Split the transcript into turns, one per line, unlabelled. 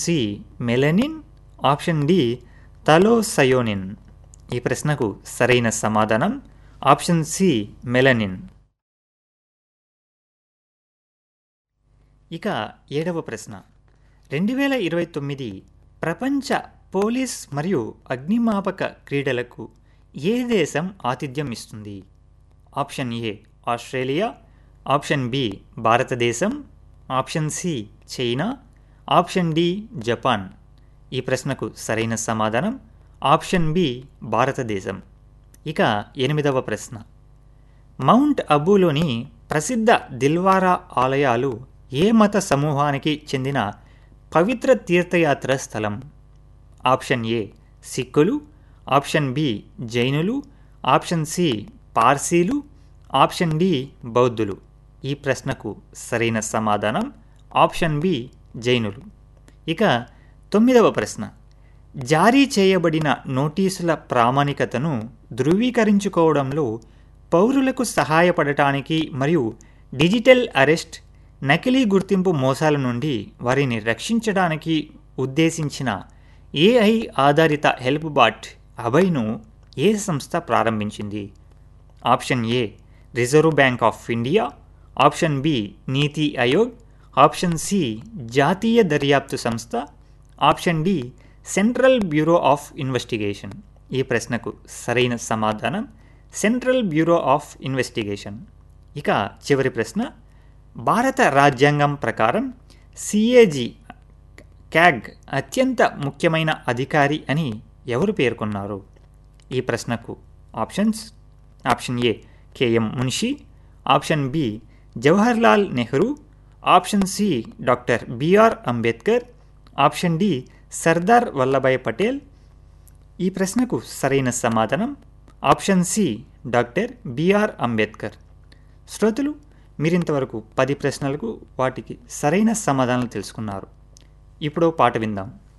C melanin option D తలోసయోనిన్ ఈ ప్రశ్నకు సరైన సమాధానం ఆప్షన్ సి మెలనిన్ ఇక ఏడవ ప్రశ్న రెండు వేల ఇరవై తొమ్మిది ప్రపంచ పోలీస్ మరియు అగ్నిమాపక క్రీడలకు ఏ దేశం ఆతిథ్యం ఇస్తుంది option A Australia option B భారతదేశం option C China option D Japan ఈ ప్రశ్నకు సరైన సమాధానం ఆప్షన్ బి భారతదేశం ఇక ఎనిమిదవ ప్రశ్న మౌంట్ అబూలోని ప్రసిద్ధ దిల్వారా ఆలయాలు ఏ మత సమూహానికి చెందిన పవిత్ర తీర్థయాత్ర స్థలం ఆప్షన్ ఏ సిక్కులు ఆప్షన్ బి జైనులు ఆప్షన్ సి పార్సీలు ఆప్షన్ డి బౌద్ధులు ఈ ప్రశ్నకు సరైన సమాధానం ఆప్షన్ బి జైనులు ఇక తొమ్మిదవ ప్రశ్న జారీ చేయబడిన నోటీసుల ప్రామాణికతను ధృవీకరించుకోవడంలో పౌరులకు సహాయపడటానికి మరియు డిజిటల్ అరెస్ట్ నకిలీ గుర్తింపు మోసాల నుండి వారిని రక్షించడానికి ఉద్దేశించిన ఏఐ ఆధారిత హెల్ప్ బాట్ అభయ్ను ఏ సంస్థ ప్రారంభించింది option A Reserve Bank of India option B NITI Aayog option C జాతీయ దర్యాప్తు సంస్థ option D Central Bureau of Investigation ఈ ప్రశ్నకు సరైన సమాధానం సెంట్రల్ బ్యూరో ఆఫ్ ఇన్వెస్టిగేషన్ ఇక చివరి ప్రశ్న భారత రాజ్యాంగం ప్రకారం సిఏజీ క్యాగ్ అత్యంత ముఖ్యమైన అధికారి అని ఎవరు పేర్కొన్నారు ఈ ప్రశ్నకు options option A K M Munshi option B Jawaharlal Nehru option C doctor B R Ambedkar option D Sardar Vallabhbhai Patel ఈ ప్రశ్నకు సరైన సమాధానం option C doctor B R Ambedkar శ్రోతలు మీరింతవరకు పది ప్రశ్నలకు వాటికి సరైన సమాధానాలు తెలుసుకున్నారు ఇప్పుడు పాట విందాం